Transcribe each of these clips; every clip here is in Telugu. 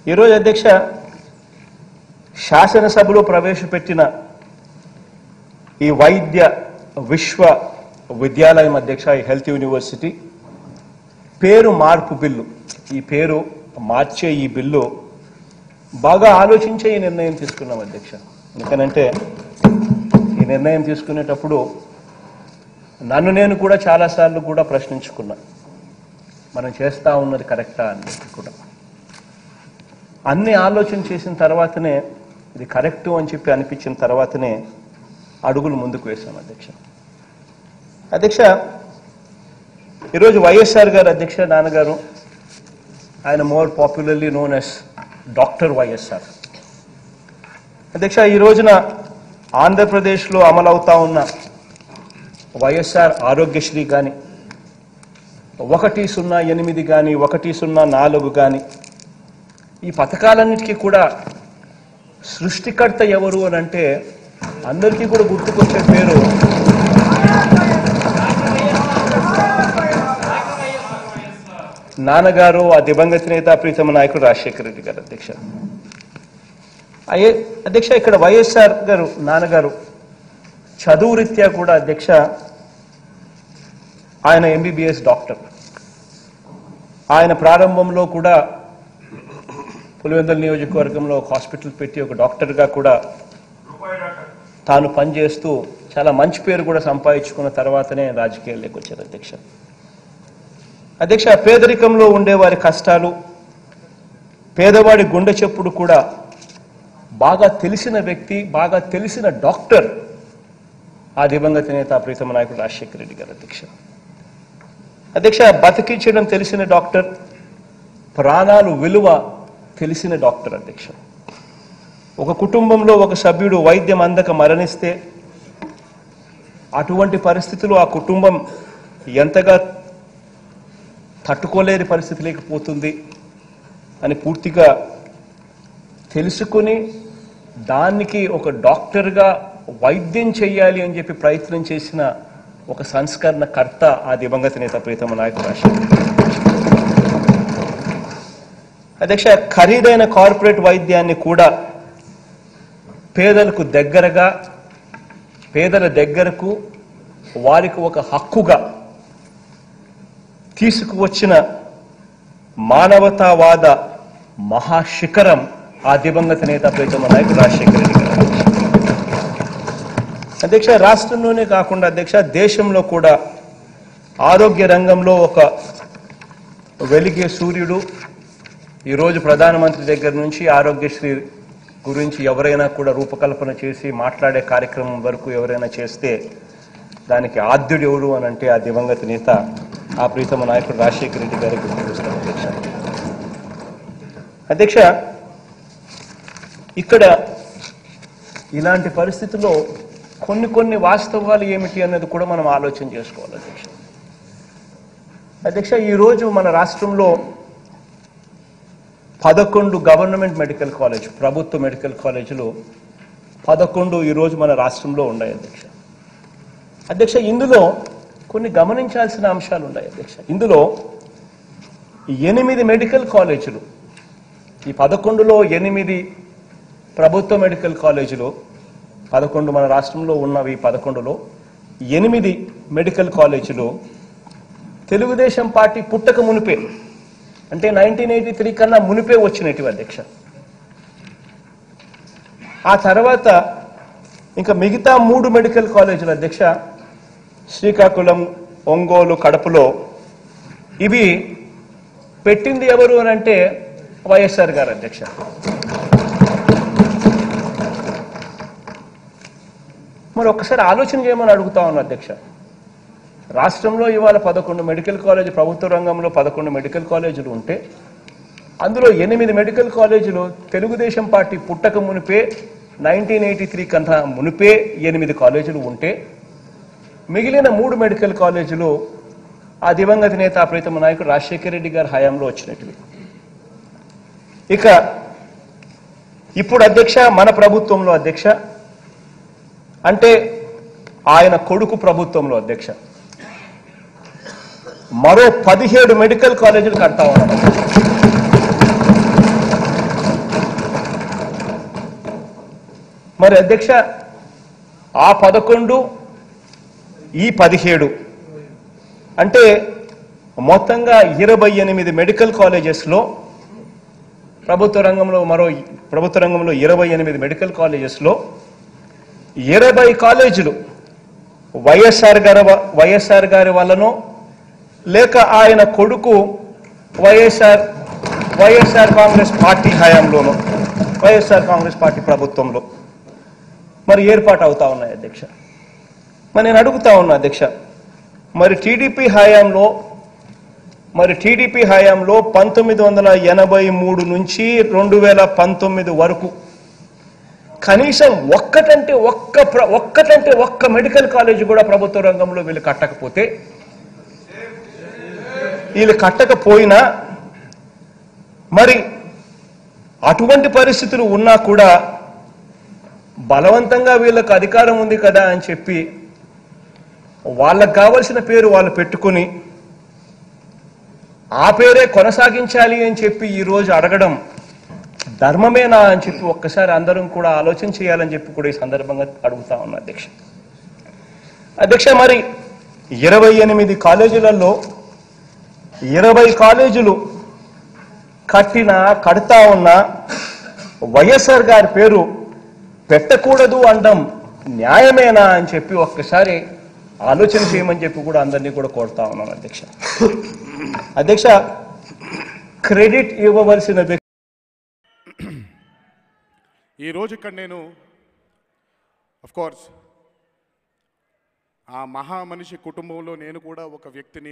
ఈరోజు అధ్యక్ష శాసనసభలో ప్రవేశపెట్టిన ఈ వైద్య విశ్వ విద్యాలయం అధ్యక్ష ఈ హెల్త్ యూనివర్సిటీ పేరు మార్పు బిల్లు ఈ పేరు మార్చే ఈ బిల్లు బాగా ఆలోచించే ఈ నిర్ణయం తీసుకున్నాం అధ్యక్ష ఎందుకనంటే ఈ నిర్ణయం తీసుకునేటప్పుడు నన్ను నేను కూడా చాలాసార్లు కూడా ప్రశ్నించుకున్నా మనం చేస్తా ఉన్నది కరెక్టా అని చెప్పి కూడా అన్ని ఆలోచన చేసిన తర్వాతనే ఇది కరెక్టు అని చెప్పి అనిపించిన తర్వాతనే అడుగులు ముందుకు వేశాం అధ్యక్ష అధ్యక్ష ఈరోజు వైఎస్ఆర్ గారు అధ్యక్ష నాన్నగారు ఆయన more popularly known as doctor YSR అధ్యక్ష ఈ రోజున ఆంధ్రప్రదేశ్లో అమలవుతా ఉన్న వైఎస్ఆర్ ఆరోగ్యశ్రీ కానీ ఒకటి సున్నా ఎనిమిది కానీ ఒకటి సున్నా నాలుగు కానీ ఈ పథకాలన్నిటికీ కూడా సృష్టికర్త ఎవరు అని అంటే అందరికీ కూడా గుర్తుకొచ్చే పేరు నాన్నగారు ఆ దివంగత నేత ప్రీతమ నాయకుడు రాజశేఖర రెడ్డి గారు అధ్యక్ష అయ్యే అధ్యక్ష ఇక్కడ వైఎస్ఆర్ గారు నాన్నగారు చదువు రీత్యా కూడా అధ్యక్ష ఆయన ఎంబీబీఎస్ డాక్టర్ ఆయన ప్రారంభంలో కూడా పులివెందుల నియోజకవర్గంలో ఒక హాస్పిటల్ పెట్టి ఒక డాక్టర్గా కూడా తాను పనిచేస్తూ చాలా మంచి పేరు కూడా సంపాదించుకున్న తర్వాతనే రాజకీయాల్లోకి వచ్చారు అధ్యక్ష అధ్యక్ష పేదరికంలో ఉండే వారి కష్టాలు పేదవాడి గుండె చెప్పుడు కూడా బాగా తెలిసిన వ్యక్తి బాగా తెలిసిన డాక్టర్ ఆ దివంగత నేత ప్రీతమ నాయకుడు రాజశేఖర రెడ్డి గారు అధ్యక్ష అధ్యక్ష బతికించడం తెలిసిన డాక్టర్ ప్రాణాలు విలువ తెలిసిన డాక్టర్ అధ్యక్ష ఒక కుటుంబంలో ఒక సభ్యుడు వైద్యం అందక మరణిస్తే అటువంటి పరిస్థితులు ఆ కుటుంబం ఎంతగా తట్టుకోలేని పరిస్థితి లేకపోతుంది అని పూర్తిగా తెలుసుకుని దానికి ఒక డాక్టర్గా వైద్యం చేయాలి అని చెప్పి ప్రయత్నం చేసిన ఒక సంస్కరణ కర్త ఆ దివంగత నేత ప్రీతమ నాయకుడు రాజశేఖర్ రెడ్డి. అధ్యక్ష ఖరీదైన కార్పొరేట్ వైద్యాన్ని కూడా పేదలకు దగ్గరగా పేదల దగ్గరకు వారికి ఒక హక్కుగా తీసుకువచ్చిన మానవతావాద మహాశిఖరం ఆ దివంగత నేత ప్రీతమ నాయకుడు రాజశేఖర రెడ్డి గారు అధ్యక్ష రాష్ట్రంలోనే కాకుండా అధ్యక్ష దేశంలో కూడా ఆరోగ్య రంగంలో ఒక వెలిగే సూర్యుడు ఈరోజు ప్రధానమంత్రి దగ్గర నుంచి ఆరోగ్యశ్రీ గురించి ఎవరైనా కూడా రూపకల్పన చేసి మాట్లాడే కార్యక్రమం వరకు ఎవరైనా చేస్తే దానికి ఆద్యుడు ఎవరు అని అంటే ఆ దివంగత నేత ఆ ప్రీతమ నాయకుడు రాజశేఖర రెడ్డి గారికి గుర్తుకొస్తాం అధ్యక్ష అధ్యక్ష ఇక్కడ ఇలాంటి పరిస్థితుల్లో కొన్ని కొన్ని వాస్తవాలు ఏమిటి అన్నది కూడా మనం ఆలోచన చేసుకోవాలి అధ్యక్ష అధ్యక్ష ఈరోజు మన రాష్ట్రంలో పదకొండు గవర్నమెంట్ మెడికల్ కాలేజ్ ప్రభుత్వ మెడికల్ కాలేజీలు పదకొండు ఈరోజు మన రాష్ట్రంలో ఉన్నాయి అధ్యక్ష అధ్యక్ష ఇందులో కొన్ని గమనించాల్సిన అంశాలు ఉన్నాయి అధ్యక్ష ఇందులో ఎనిమిది మెడికల్ కాలేజీలు ఈ పదకొండులో ఎనిమిది ప్రభుత్వ మెడికల్ కాలేజీలు పదకొండు మన రాష్ట్రంలో ఉన్నవి పదకొండులో ఎనిమిది మెడికల్ కాలేజీలు తెలుగుదేశం పార్టీ పుట్టక మునిపే అంటే నైన్టీన్ ఎయిటీ త్రీ కన్నా మునిపే వచ్చినటివి అధ్యక్ష ఆ తర్వాత ఇంకా మిగతా మూడు మెడికల్ కాలేజీలు అధ్యక్ష శ్రీకాకుళం ఒంగోలు కడపలో ఇవి పెట్టింది ఎవరు అని అంటే వైఎస్ఆర్ గారు అధ్యక్ష మరి ఒక్కసారి ఆలోచన చేయమని అడుగుతా ఉన్నా అధ్యక్ష రాష్ట్రంలో ఇవాళ పదకొండు మెడికల్ కాలేజ్ ప్రభుత్వ రంగంలో పదకొండు మెడికల్ కాలేజీలు ఉంటే అందులో ఎనిమిది మెడికల్ కాలేజీలు తెలుగుదేశం పార్టీ పుట్టక మునిపే నైన్టీన్ ఎయిటీ త్రీ కన్నా మునిపే ఎనిమిది కాలేజీలు ఉంటే మిగిలిన మూడు మెడికల్ కాలేజీలు ఆ దివంగత నేత ప్రీతమ నాయకుడు రాజశేఖర రెడ్డి గారి హయాంలో వచ్చినట్టువి ఇక ఇప్పుడు అధ్యక్ష మన ప్రభుత్వంలో అధ్యక్ష అంటే ఆయన కొడుకు ప్రభుత్వంలో అధ్యక్ష మరో పదిహేడు మెడికల్ కాలేజీలు కడతా ఉన్నారు మరి అధ్యక్ష ఆ పదకొండు ఈ పదిహేడు అంటే మొత్తంగా ఇరవై ఎనిమిది మెడికల్ కాలేజెస్లో ప్రభుత్వ రంగంలో మరో ప్రభుత్వ రంగంలో ఇరవై ఎనిమిది మెడికల్ కాలేజెస్లో ఇరవై కాలేజీలు వైఎస్ఆర్ గారి వ- వైఎస్ఆర్ గారి వల్లనో లేక ఆయన కొడుకు వైఎస్ఆర్ వైఎస్ఆర్ కాంగ్రెస్ పార్టీ హయాంలోనో వైఎస్ఆర్ కాంగ్రెస్ పార్టీ ప్రభుత్వంలో మరి ఏర్పాటు అవుతా ఉన్నాయి అధ్యక్ష మరి నేను అడుగుతా ఉన్నా అధ్యక్ష మరి టీడీపీ హయాంలో మరి టీడీపీ హయాంలో పంతొమ్మిది వందల ఎనభై మూడు నుంచి రెండు వేల పంతొమ్మిది వరకు కనీసం ఒక్కటంటే ఒక్క ప్ర- ఒక్కటంటే ఒక్క మెడికల్ కాలేజ్ కూడా ప్రభుత్వ రంగంలో వీళ్ళు కట్టకపోతే వీళ్ళు కట్టకపోయినా మరి అటువంటి పరిస్థితులు ఉన్నా కూడా బలవంతంగా వీళ్ళకు అధికారం ఉంది కదా అని చెప్పి వాళ్ళకు కావలసిన పేరు వాళ్ళు పెట్టుకుని ఆ పేరే కొనసాగించాలి అని చెప్పి ఈ రోజు అడగడం ధర్మమేనా అని చెప్పి ఒక్కసారి అందరం కూడా ఆలోచన చేయాలని చెప్పి కూడా ఈ సందర్భంగా అడుగుతా ఉన్నా అధ్యక్ష అధ్యక్ష మరి ఇరవై ఎనిమిది కాలేజీలలో ఇరవై కాలేజీలు కట్టిన కడతా ఉన్న వైఎస్ఆర్ గారి పేరు పెట్టకూడదు అనడం న్యాయమేనా అని చెప్పి ఒక్కసారి ఆలోచన చేయమని చెప్పి కూడా అందరినీ కూడా కోరుతా ఉన్నాను అధ్యక్ష అధ్యక్ష క్రెడిట్ ఇవ్వవలసిన వ్యక్తి ఈరోజు ఇక్కడ నేను కోర్స్ ఆ మహామనిషి కుటుంబంలో నేను కూడా ఒక వ్యక్తిని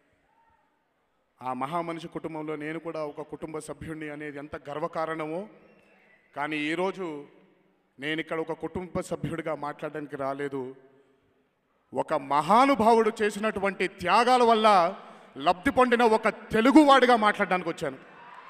ఆ మహామనిషి కుటుంబంలో నేను కూడా ఒక కుటుంబ సభ్యుడిని అనేది ఎంత గర్వకారణమో కానీ ఈరోజు నేను ఇక్కడ ఒక కుటుంబ సభ్యుడిగా మాట్లాడడానికి రాలేదు ఒక మహానుభావుడు చేసినటువంటి త్యాగాల వల్ల లబ్ధి పొందిన ఒక తెలుగువాడిగా మాట్లాడడానికి వచ్చాను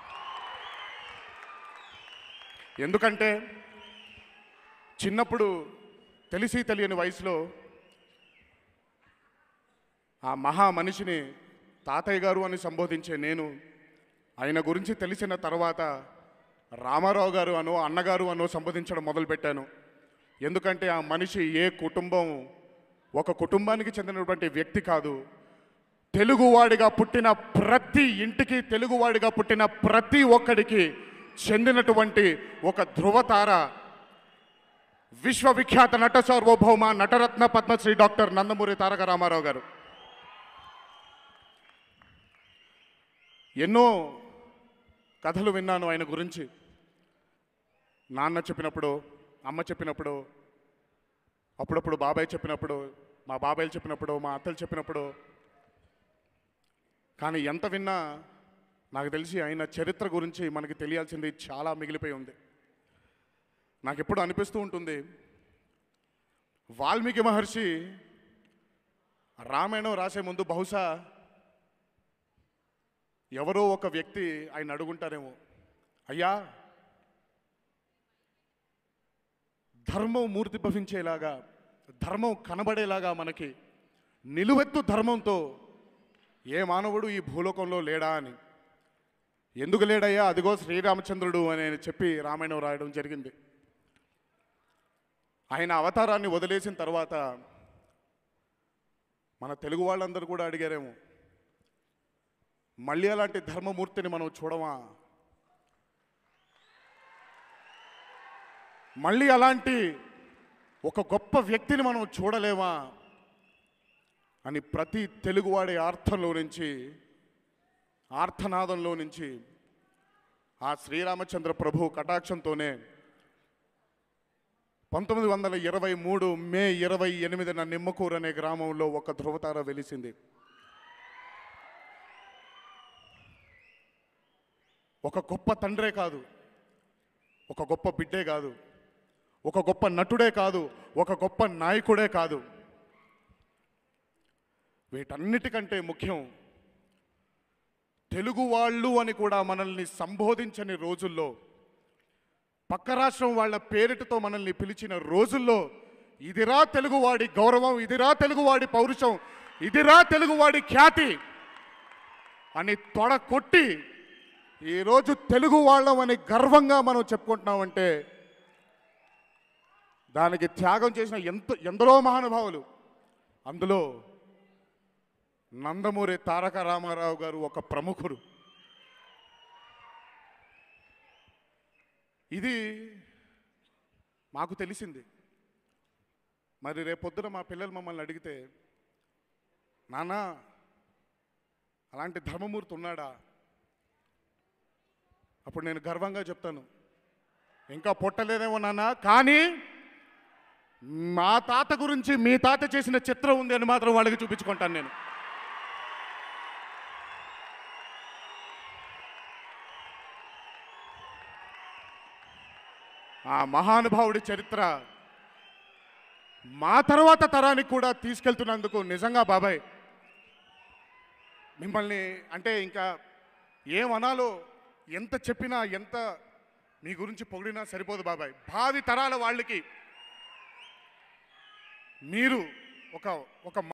ఎందుకంటే చిన్నప్పుడు తెలిసి తెలియని వయసులో ఆ మహా మనిషిని తాతయ్య గారు అని సంబోధించే నేను ఆయన గురించి తెలిసిన తర్వాత రామారావు గారు అనో అన్నగారు అనో సంబోధించడం మొదలుపెట్టాను ఎందుకంటే ఆ మనిషి ఏ కుటుంబం ఒక కుటుంబానికి చెందినటువంటి వ్యక్తి కాదు తెలుగువాడిగా పుట్టిన ప్రతి ఇంటికి తెలుగువాడిగా పుట్టిన ప్రతి ఒక్కడికి చెందినటువంటి ఒక ధృవతార విశ్వవిఖ్యాత నట సార్వభౌమ నటరత్న పద్మశ్రీ డాక్టర్ నందమూరి తారక రామారావు గారు ఎన్నో కథలు విన్నాను ఆయన గురించి నాన్న చెప్పినప్పుడు అమ్మ చెప్పినప్పుడు అప్పుడప్పుడు బాబాయ్ చెప్పినప్పుడు మా బాబాయ్లు చెప్పినప్పుడు మా అత్తలు చెప్పినప్పుడు కానీ ఎంత విన్నా నాకు తెలిసి ఆయన చరిత్ర గురించి మనకి తెలియాల్సింది చాలా మిగిలిపోయి ఉంది నాకు ఎప్పుడు అనిపిస్తూ ఉంటుంది వాల్మీకి మహర్షి రామాయణం రాసే ముందు బహుశా ఎవరో ఒక వ్యక్తి ఆయన అడుగుంటారేమో అయ్యా ధర్మం మూర్తి భవించేలాగా ధర్మం కనబడేలాగా మనకి నిలువెత్తు ధర్మంతో ఏ మానవుడు ఈ భూలోకంలో లేడా అని ఎందుకు లేడయ్యా అదిగో శ్రీరామచంద్రుడు అని చెప్పి రామాయణం రాయడం జరిగింది ఆయన అవతారాన్ని వదిలేసిన తర్వాత మన తెలుగు వాళ్ళందరూ కూడా అడిగారేమో మళ్ళీ అలాంటి ధర్మమూర్తిని మనం చూడమా మళ్ళీ అలాంటి ఒక గొప్ప వ్యక్తిని మనం చూడలేమా అని ప్రతి తెలుగువాడి ఆర్థంలో నుంచి ఆర్థనాదంలో నుంచి ఆ శ్రీరామచంద్ర ప్రభు కటాక్షంతోనే పంతొమ్మిది వందల ఇరవై మూడు మే ఇరవై ఎనిమిదిన నిమ్మకూరు అనే గ్రామంలో ఒక ధృవతార వెలిసింది ఒక గొప్ప తండ్రే కాదు ఒక గొప్ప బిడ్డే కాదు ఒక గొప్ప నటుడే కాదు ఒక గొప్ప నాయకుడే కాదు వీటన్నిటికంటే ముఖ్యం తెలుగు వాళ్ళు అని కూడా మనల్ని సంబోధించని రోజుల్లో పక్క రాష్ట్రం వాళ్ళ పేరిటతో మనల్ని పిలిచిన రోజుల్లో ఇదిరా తెలుగువాడి గౌరవం ఇదిరా తెలుగువాడి పౌరుషం ఇదిరా తెలుగువాడి ఖ్యాతి అని తొడ కొట్టి ఈరోజు తెలుగు వాళ్ళం అని గర్వంగా మనం చెప్పుకుంటున్నామంటే దానికి త్యాగం చేసిన ఎంత ఎందరో మహానుభావులు అందులో నందమూరి తారక రామారావు గారు ఒక ప్రముఖుడు ఇది మాకు తెలిసింది మరి రేపొద్దున మా పిల్లలు మమ్మల్ని అడిగితే నాన్న అలాంటి ధర్మమూర్తి ఉన్నాడా అప్పుడు నేను గర్వంగా చెప్తాను ఇంకా పుట్టలేదేమో నాన్న కానీ మా తాత గురించి మీ తాత చేసిన చిత్రం ఉంది అని మాత్రం వాళ్ళకి చూపించుకుంటాను నేను ఆ మహానుభావుడి చరిత్ర మా తర్వాత తరానికి కూడా తీసుకెళ్తున్నందుకు నిజంగా బాబాయ్ మిమ్మల్ని అంటే ఇంకా ఏమనాలో ఎంత చెప్పినా ఎంత మీ గురించి పొగిడినా సరిపోదు బాబాయ్ భావి తరాల వాళ్ళకి మీరు ఒక ఒక